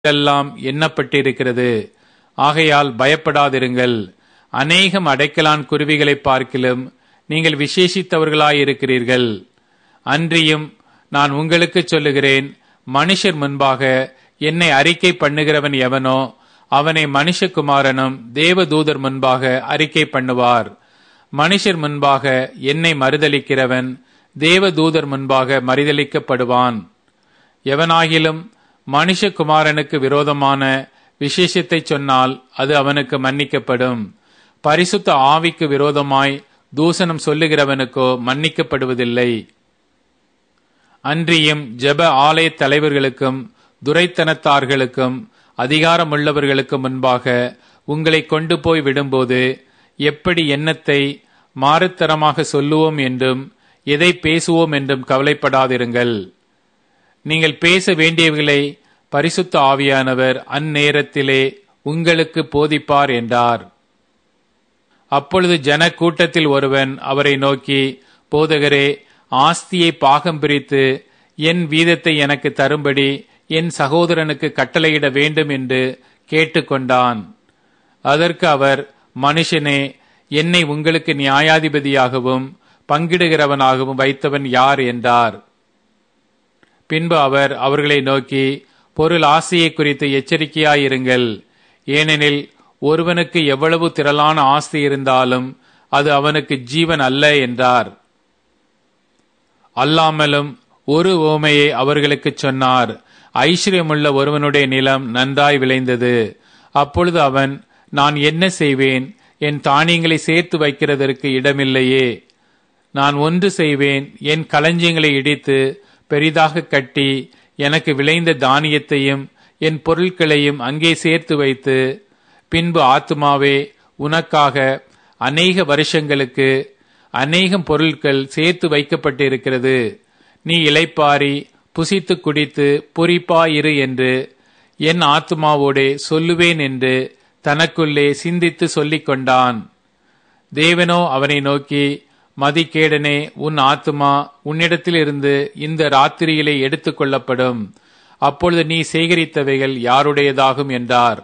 எல்லாம் எண்ணப்பட்டிருக்கிறது ஆகையால் பயப்படாதிருங்கள் அநேகம் அடைக்கலான் குருவிகளை பார்க்கிலும் நீங்கள் விசேஷித்தவர்களாயிருக்கிறீர்கள் அன்றியும் நான் உங்களுக்கு சொல்லுகிறேன் மனுஷர் முன்பாக என்னை அறிக்கை பண்ணுகிறவன் எவனோ அவனை மனுஷகுமாரனும் தேவதூதர் முன்பாக அறிக்கை பண்ணுவார் மனுஷர் முன்பாக என்னை மறுதலிக்கிறவன் தேவதூதர் முன்பாக மறுதலிக்கப்படுவான் எவனாகிலும் மனுஷகுமாரனுக்கு விரோதமான விசேஷத்தை சொன்னால் அது அவனுக்கு மன்னிக்கப்படும் பரிசுத்த ஆவிக்கு விரோதமாய் தூசணம் சொல்லுகிறவனுக்கோ மன்னிக்கப்படுவதில்லை அன்றியும் ஜெப ஆலய தலைவர்களுக்கும் துரைத்தனத்தார்களுக்கும் அதிகாரமுள்ளவர்களுக்கு முன்பாக உங்களை கொண்டு போய் விடும்போது எப்படி எண்ணத்தை மாறுத்தரமாக சொல்லுவோம் என்றும் எதை பேசுவோம் என்றும் கவலைப்படாதிருங்கள் நீங்கள் பேச வேண்டியவைகளை பரிசுத்த ஆவியானவர் அந்நேரத்திலே உங்களுக்கு போதிப்பார் என்றார் அப்பொழுது ஜன கூட்டத்தில் ஒருவன் அவரை நோக்கி போதகரே ஆஸ்தியை பாகம் பிரித்து என் வீதத்தை எனக்கு தரும்படி என் சகோதரனுக்கு கட்டளையிட வேண்டும் என்று கேட்டுக்கொண்டான் அதற்கு அவர் மனுஷனே என்னை உங்களுக்கு நியாயாதிபதியாகவும் பங்கிடுகிறவனாகவும் வைத்தவன் யார் என்றார் பின்பு அவர் அவர்களை நோக்கி பொருள் ஆசையை குறித்து எச்சரிக்கையாயிருங்கள் ஏனெனில் ஒருவனுக்கு எவ்வளவு திரளான ஆஸ்தி இருந்தாலும் அது அவனுக்கு ஜீவன் அல்ல என்றார் அல்லாமலும் ஒரு ஓமையை அவர்களுக்கு சொன்னார் ஐஸ்வர்யமுள்ள ஒருவனுடைய நிலம் நன்றாய் விளைந்தது அப்பொழுது அவன் நான் என்ன செய்வேன் என் தானியங்களை சேர்த்து வைக்கிறதற்கு இடமில்லையே நான் ஒன்று செய்வேன் என் களஞ்சியங்களை இடித்து பெரிதாக கட்டி எனக்கு விளைந்த தானியத்தையும் என் பொருட்களையும் அங்கே சேர்த்து வைத்து பின்பு ஆத்மாவே உனக்காக அநேக வருஷங்களுக்கு அநேகம் பொருட்கள் சேர்த்து வைக்கப்பட்டிருக்கிறது நீ இளைப்பாரி புசித்து குடித்து பொறிப்பாயிரு என்று என் ஆத்மாவோடே சொல்லுவேன் என்று தனக்குள்ளே சிந்தித்து சொல்லிக் கொண்டான் தேவனோ அவனை நோக்கி மதிகேடனே உன் ஆத்துமா உன்னிடத்திலிருந்து இந்த ராத்திரியிலே எடுத்துக் கொள்ளப்படும் அப்பொழுது நீ சேகரித்தவைகள் யாருடையதாகும் என்றார்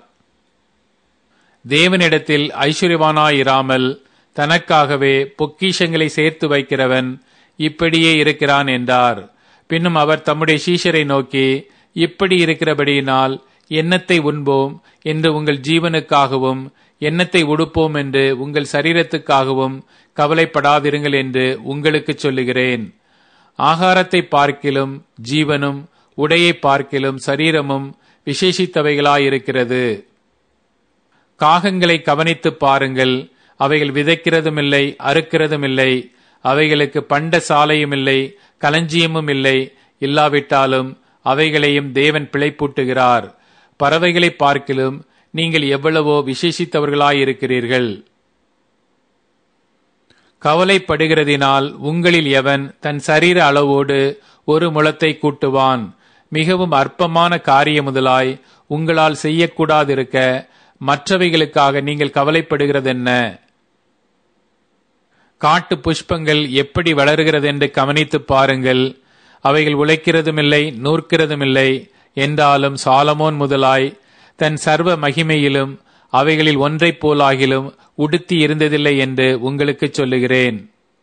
தேவனிடத்தில் ஐஸ்வர்யவானாயிராமல் தனக்காகவே பொக்கிஷங்களை சேர்த்து வைக்கிறவன் இப்படியே இருக்கிறான் என்றார் பின்னும் அவர் தம்முடைய சீஷரை நோக்கி இப்படி இருக்கிறபடியினால் எண்ணத்தை உண்போம் என்று உங்கள் ஜீவனுக்காகவும் எண்ணத்தை உடுப்போம் என்று உங்கள் சரீரத்துக்காகவும் கவலைப்படாதிருங்கள் என்று உங்களுக்கு சொல்லுகிறேன் ஆகாரத்தை பார்க்கிலும் ஜீவனும் உடையை பார்க்கிலும் சரீரமும் விசேஷித்தவைகளாயிருக்கிறது காகங்களை கவனித்து பாருங்கள் அவைகள் விதைக்கிறதும் இல்லை அறுக்கிறதும் இல்லை அவைகளுக்கு பண்ட சாலையும் இல்லை களஞ்சியமும் இல்லை இல்லாவிட்டாலும் அவைகளையும் தேவன் பிழைப்பூட்டுகிறார் பறவைகளை பார்க்கிலும் நீங்கள் எவ்வளவோ விசேஷித்தவர்களாயிருக்கிறீர்கள் கவலைப்படுகிறதினால் உங்களில் எவன் தன் சரீர அளவோடு ஒரு முளத்தை கூட்டுவான் மிகவும் அற்பமான காரியம் முதலாய் உங்களால் செய்யக்கூடாதிருக்க மற்றவைகளுக்காக நீங்கள் கவலைப்படுகிறதென்ன காட்டு புஷ்பங்கள் எப்படி வளர்கிறதென்று கவனித்து பாருங்கள் அவைகள் உழைக்கிறதுமில்லை நூற்கிறதுமில்லை என்றாலும் சாலமோன் முதலாய் தன் சர்வ மகிமையிலும் அவைகளில் ஒன்றைப் போலாகிலும் உடுத்தி இருந்ததில்லை என்று உங்களுக்கு சொல்லுகிறேன்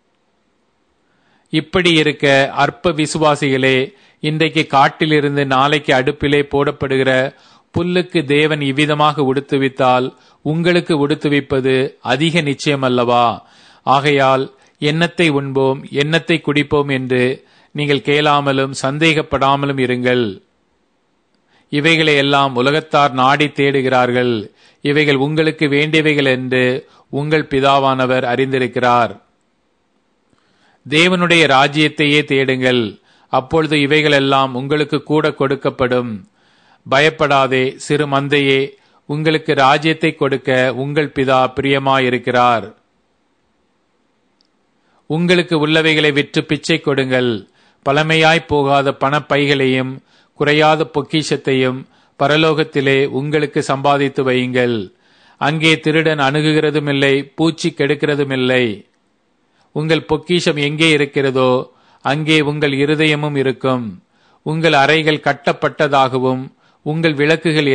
இப்படி இருக்க அற்ப விசுவாசிகளே இன்றைக்கு காட்டிலிருந்து நாளைக்கு அடுப்பிலே போடப்படுகிற புல்லுக்கு தேவன் இவ்விதமாக உடுத்துவித்தால் உங்களுக்கு உடுத்துவிப்பது அதிக நிச்சயம் அல்லவா ஆகையால் எண்ணத்தை உண்போம் எண்ணத்தை குடிப்போம் என்று நீங்கள் கேளாமலும் சந்தேகப்படாமலும் இருங்கள் இவைகளை எல்லாம் உலகத்தார் நாடி தேடுகிறார்கள் இவைகள் உங்களுக்கு வேண்டியவைகள் என்று உங்கள் பிதாவானவர் அறிந்திருக்கிறார் தேவனுடைய ராஜ்யத்தையே தேடுங்கள் அப்பொழுது இவைகளெல்லாம் உங்களுக்கு கூட கொடுக்கப்படும் பயப்படாதே சிறு மந்தையே உங்களுக்கு ராஜ்யத்தை கொடுக்க உங்கள் பிதா பிரியமாயிருக்கிறார் உங்களுக்கு உள்ளவைகளை விற்று பிச்சை கொடுங்கள் பழமையாய் போகாத பணப்பைகளையும் குறையாத பொக்கிஷத்தையும் பரலோகத்திலே உங்களுக்கு சம்பாதித்து வையுங்கள் அங்கே திருடன் அணுகுகிறதும் இல்லை பூச்சி கெடுக்கிறதும் இல்லை உங்கள் பொக்கிஷம் எங்கே இருக்கிறதோ அங்கே உங்கள் இருதயமும் இருக்கும் உங்கள் அறைகள் கட்டப்பட்டதாகவும் உங்கள் விளக்குகள்